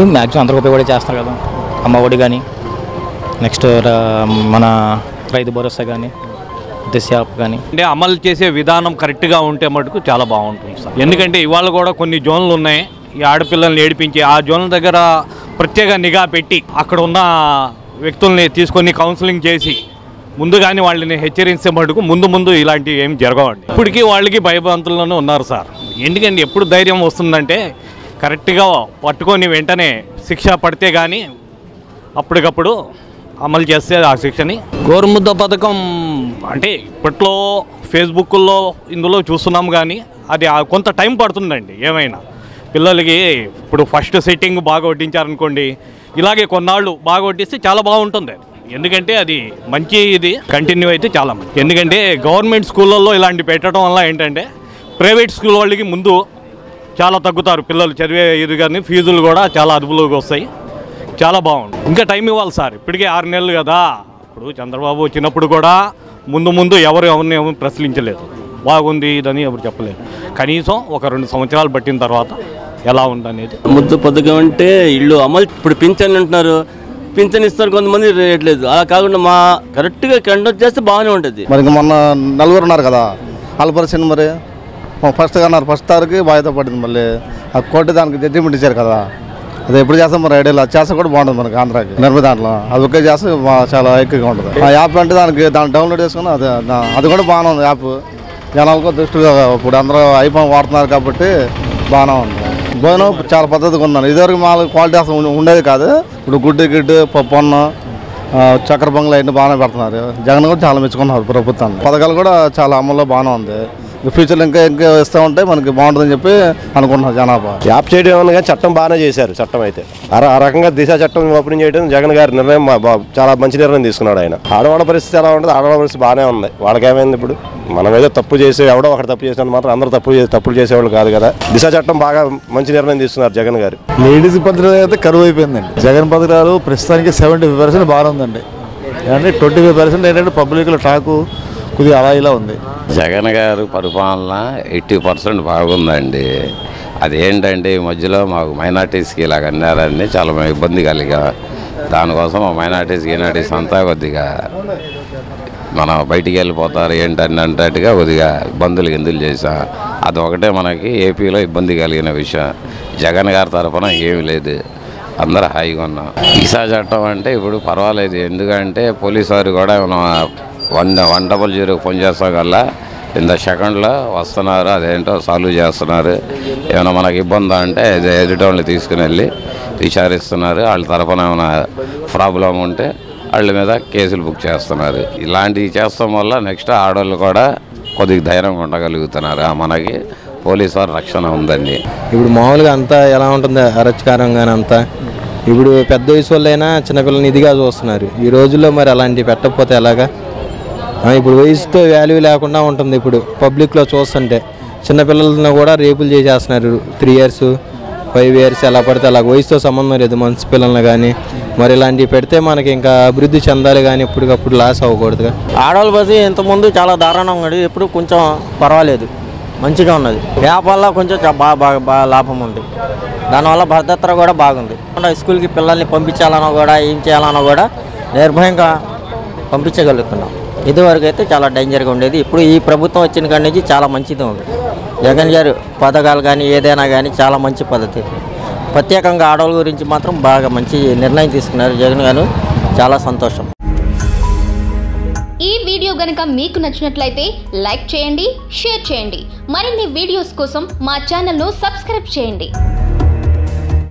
maximum అందరికి ఉపయోగపడే చేస్తారు కదా అమ్మ ఒడి కానీ నెక్స్ట్ మన రైతు భరోసా కానీ దిశ యాప్ కానీ అంటే అమలు చేసే విధానం కరెక్ట్గా ఉంటే మటుకు చాలా బాగుంటుంది సార్ ఎందుకంటే ఇవాళ కూడా కొన్ని జోన్లు ఉన్నాయి ఈ ఆడపిల్లల్ని ఏడిపించి ఆ జోన్ల దగ్గర ప్రత్యేక నిఘా పెట్టి అక్కడ ఉన్న వ్యక్తుల్ని తీసుకొని కౌన్సిలింగ్ చేసి ముందుగానే వాళ్ళని హెచ్చరించే మటుకు ముందు ముందు ఇలాంటివి ఏం జరగవండి ఇప్పటికీ వాళ్ళకి భయభ్రాంతుల్లోనే ఉన్నారు సార్ ఎందుకంటే ఎప్పుడు ధైర్యం వస్తుందంటే కరెక్ట్గా పట్టుకొని వెంటనే శిక్ష పడితే కానీ అప్పటికప్పుడు అమలు చేస్తే ఆ శిక్షని గోరుముద్ద పథకం అంటే ఇప్పట్లో ఫేస్బుక్లో ఇందులో చూస్తున్నాం కానీ అది ఆ కొంత టైం పడుతుందండి ఏమైనా పిల్లలకి ఇప్పుడు ఫస్ట్ సెట్టింగ్ బాగా వడ్డించారనుకోండి ఇలాగే కొన్నాళ్ళు బాగా వడ్డిస్తే చాలా బాగుంటుంది అది ఎందుకంటే అది మంచి ఇది కంటిన్యూ అయితే చాలా మంచి ఎందుకంటే గవర్నమెంట్ స్కూళ్ళల్లో ఇలాంటి పెట్టడం వల్ల ఏంటంటే ప్రైవేట్ స్కూల్ వాళ్ళకి ముందు చాలా తగ్గుతారు పిల్లలు చదివే ఇది కానీ ఫీజులు కూడా చాలా అదుపులోకి వస్తాయి చాలా బాగుంది ఇంకా టైం ఇవ్వాలి సార్ ఇప్పటికే ఆరు నెలలు కదా ఇప్పుడు చంద్రబాబు వచ్చినప్పుడు కూడా ముందు ముందు ఎవరు ఎవరిని ఎవరు ప్రశ్నించలేదు బాగుంది ఇదని ఎవరు చెప్పలేదు కనీసం ఒక రెండు సంవత్సరాలు పట్టిన తర్వాత ఎలా ఉందనేది ముద్దు పథకం అంటే ఇల్లు అమలు ఇప్పుడు పింఛన్ అంటున్నారు పింఛన్ ఇస్తారు కొంతమంది రేయట్లేదు అలా కాకుండా మా కరెక్ట్గా కండక్ట్ చేస్తే బాగానే ఉంటుంది మరి ఇంక మొన్న నలుగురు ఉన్నారు కదా వాళ్ళ పరిస్థితి మరి ఫస్ట్ అన్నారు ఫస్ట్ తారీఖు బాధ్యత పడింది మళ్ళీ ఆ కోర్టు దానికి జడ్జిమెంట్ ఇచ్చారు కదా అది ఎప్పుడు చేస్తాం మరి ఐడియా చేస్తే కూడా బాగుంటుంది మనకి ఆంధ్రాకి నిర్మి దాంట్లో అది ఒకే చేస్తే బా- చాలా ఎక్కువగా ఉంటుంది ఆ యాప్ అంటే దానికి దాన్ని డౌన్లోడ్ చేసుకుని అది దా- అది కూడా బాగానే ఉంది యాప్ జనాలకు దృష్టిగా ఇప్పుడు అందరూ ఐఫోన్ వాడుతున్నారు కాబట్టి బాగానే ఉంది భోజనం చాలా పద్ధతిగా ఉందండి ఇదివరకు మాకు క్వాలిటీ అసలు ఉండే- ఉండేది కాదు ఇప్పుడు గుడ్డు గిడ్డు పప్పు అన్నం ఆ, చక్కెర పొంగల్ అవన్నీ బాగానే పెడుతున్నారు జగన్ కూడా చాలా మెచ్చుకున్నారు ప్రభుత్వాన్ని పథకాలు కూడా చాలా అమల్లో బాగానే ఉంది ఫ్యూచర్లో ఇంకా ఇంకా ఇస్తూ ఉంటే మనకి బాగుంటుందని చెప్పి అనుకుంటున్నారు జనాభా యాప్ చేయడం ఏమన్నా కానీ చట్టం బాగానే చేశారు చట్టం అయితే ఆ ర- ఆ రకంగా దిశ చట్టం ఓపెన్ చేయడం జగన్ గారి నిర్ణయం మా- బా- చాలా మంచి నిర్ణయం తీసుకున్నాడు ఆయన ఆడవాళ్ళ పరిస్థితి ఎలా ఉంటుంది ఆడవాళ్ళ పరిస్థితి బాగానే ఉంది వాళ్ళకేమైంది ఇప్పుడు మనం ఏదో తప్పు చేసి ఎవడో ఒకటి తప్పు చేసినట్టు మాత్రం అందరూ తప్పు చేసి తప్పులు చేసేవాళ్ళు కాదు కదా దిశ చట్టం బాగా మంచి నిర్ణయం తీసుకున్నారు జగన్ గారు లేడీస్ పథకాలు అయితే కరువు అయిపోయిందండి జగన్ పథకాలు ప్రస్తుతానికి సెవెంటీ ఫైవ్ పర్సెంట్ బాగానే ఉందండి కానీ ట్వంటీ ఫైవ్ పర్సెంట్ ఏంటంటే పబ్లిక్లో టాకు కొద్దిగా అలా ఇలా ఉంది జగన్ గారు పరిపాలన ఎయిటీ పర్సెంట్ బాగుందండి అదేంటంటే ఈ మధ్యలో మాకు మైనార్టీస్కి ఇలాగ అన్నారని చాలా మేము ఇబ్బంది కలిగా దానికోసం మా మైనార్టీస్ గినార్టీస్ అంతా కొద్దిగా మనం బయటికి వెళ్ళిపోతారు ఏంటని అన్నట్టుగా కొద్దిగా ఇబ్బందులు ఎందులు చేసా అది ఒకటే మనకి ఏపీలో ఇబ్బంది కలిగిన విషయం జగన్ గారి తరఫున ఏమీ లేదు అందరూ హాయిగా ఉన్నాం ఈసా చట్టం అంటే ఇప్పుడు పర్వాలేదు ఎందుకంటే పోలీసు వారు కూడా మనం one one double zero phone చేస్తాం కల్లా ఇంత సెకండ్లో వస్తున్నారు అదేంటో సాల్వ్ చేస్తున్నారు ఏమైనా మనకి ఇబ్బంది అంటే ఎదుటోళ్ళని తీసుకుని వెళ్ళి విచారిస్తున్నారు వాళ్ళ తరఫున ఏమైనా ప్రాబ్లం ఉంటే వాళ్ళ మీద కేసులు బుక్ చేస్తున్నారు ఇలాంటివి చేస్తాం వల్ల నెక్స్ట్ ఆడవాళ్ళు కూడా కొద్దిగా ధైర్యంగా ఉండగలుగుతున్నారు ఆ మనకి పోలీసు వారి రక్షణ ఉందండి ఇప్పుడు మామూలుగా అంతా ఎలా ఉంటుంది అరచకారంగానే అంతా ఇప్పుడు పెద్ద వయసు వాళ్ళైనా చిన్నపిల్లల్ని ఇదిగా చూస్తున్నారు ఈ రోజుల్లో మరి అలాంటివి పెట్టకపోతే ఎలాగా ఆ, ఇప్పుడు వయసుతో వాల్యూ లేకుండా ఉంటుంది ఇప్పుడు పబ్లిక్లో చూస్తుంటే చిన్నపిల్లలను కూడా రేపులు చేసేస్తున్నారు త్రీ ఇయర్స్ ఫైవ్ ఇయర్స్ ఎలా పడితే అలా వయసుతో సంబంధం లేదు మనసు పిల్లల్ని కానీ మరి ఇలాంటివి పెడితే మనకి ఇంకా అభివృద్ధి చెందాలి కానీ ఇప్పటికప్పుడు లాస్ అవ్వకూడదుగా ఆడవాళ్ళ బస్సు ఇంతకుముందు చాలా దారుణంగా ఉండేది ఇప్పుడు కొంచెం పర్వాలేదు మంచిగా ఉన్నది యాప్ వల్ల కొంచెం చా- బాగా బాగా బాగా లాభం ఉంది దానివల్ల భద్రత కూడా బాగుంది కాకుండా స్కూల్కి పిల్లల్ని పంపించాలన్నా కూడా ఏం చేయాలన్నా కూడా నిర్భయంగా పంపించగలుగుతున్నాం ఇదివరకు అయితే చాలా డేంజర్గా ఉండేది ఇప్పుడు ఈ ప్రభుత్వం వచ్చిన కాడి నుంచి చాలా మంచిది ఉంది జగన్ గారు పథకాలు కానీ ఏదైనా కానీ చాలా మంచి పద్ధతి ప్రత్యేకంగా ఆడవాళ్ళ గురించి మాత్రం బాగా మంచి నిర్ణయం తీసుకున్నారు జగన్ గారు చాలా సంతోషం ఈ వీడియో గనుక మీకు నచ్చినట్లయితే లైక్ చేయండి షేర్ చేయండి మరిన్ని వీడియోస్ కోసం మా ఛానల్ను సబ్స్క్రైబ్ చేయండి